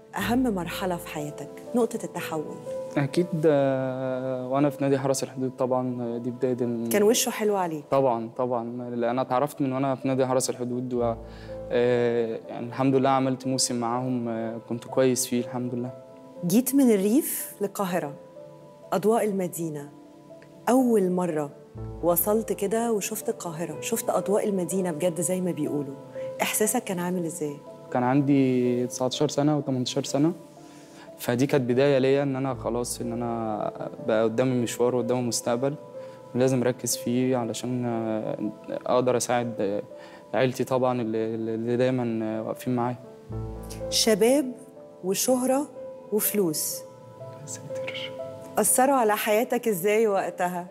اهم مرحله في حياتك نقطه التحول اكيد آه، وانا في نادي حرس الحدود طبعا آه، دي بدايه إن- كان وشه حلو عليك طبعا طبعا لأن انا اتعرفت من وانا في نادي حرس الحدود و آه، يعني الحمد لله عملت موسم معاهم آه، كنت كويس فيه الحمد لله جيت من الريف للقاهره اضواء المدينه اول مره وصلت كده وشفت القاهره شفت اضواء المدينه بجد زي ما بيقولوا احساسك كان عامل ازاي كان عندي 19 سنه و 18 سنه فدي كانت بدايه ليا ان انا خلاص ان انا بقى قدامي مشوار وقدامي مستقبل لازم اركز فيه علشان آه، اقدر اساعد آه، عيلتي طبعا اللي, اللي دايما آه، واقفين معايا شباب وشهره وفلوس يا ساتر اثروا على حياتك ازاي وقتها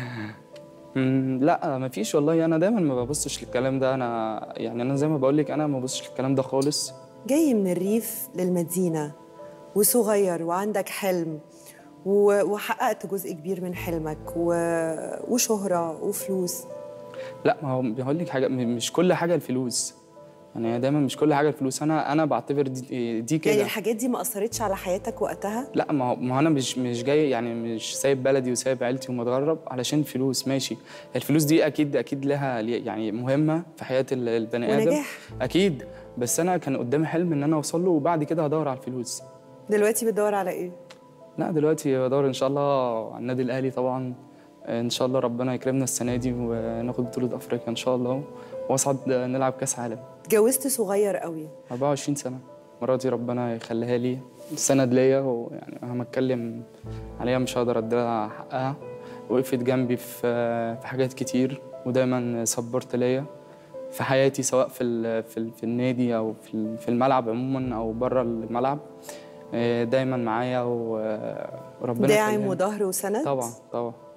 مم، لا مفيش والله انا دايما ما ببصش للكلام ده انا يعني انا زي ما بقول لك انا ما ببصش للكلام ده خالص جاي من الريف للمدينة وصغير وعندك حلم و- وحققت جزء كبير من حلمك و... وشهرة وفلوس لا ما هو بيقول لك حاجه م- مش كل حاجه الفلوس يعني هي دايما مش كل حاجه الفلوس انا انا بعتبر دي, دي كده يعني الحاجات دي ما أثرتش على حياتك وقتها لا ما هو ما هو انا مش مش جاي يعني مش سايب بلدي وسايب عيلتي ومتغرب علشان فلوس ماشي الفلوس دي اكيد اكيد لها لي- يعني مهمه في حياه ال- البني ادم ونجاح اكيد بس انا كان قدامي حلم ان انا اوصل له وبعد كده هدور على الفلوس دلوقتي بتدور على إيه؟ لا دلوقتي بدور ان شاء الله على النادي الاهلي طبعا ان شاء الله ربنا يكرمنا السنه دي وناخد بطوله افريقيا ان شاء الله واصعد نلعب كاس عالم اتجوزت صغير قوي 24 سنه مراتي ربنا يخليها لي سند ليا ويعني مهما اتكلم عليها مش هقدر اديها حقها وقفت جنبي في في حاجات كتير ودايما سبورت ليا في حياتي سواء في ال في, ال في النادي او في ال- في الملعب عموما او بره الملعب دايما معايا و- وربنا داعم يخليها لي. وظهر وسند طبعا طبعا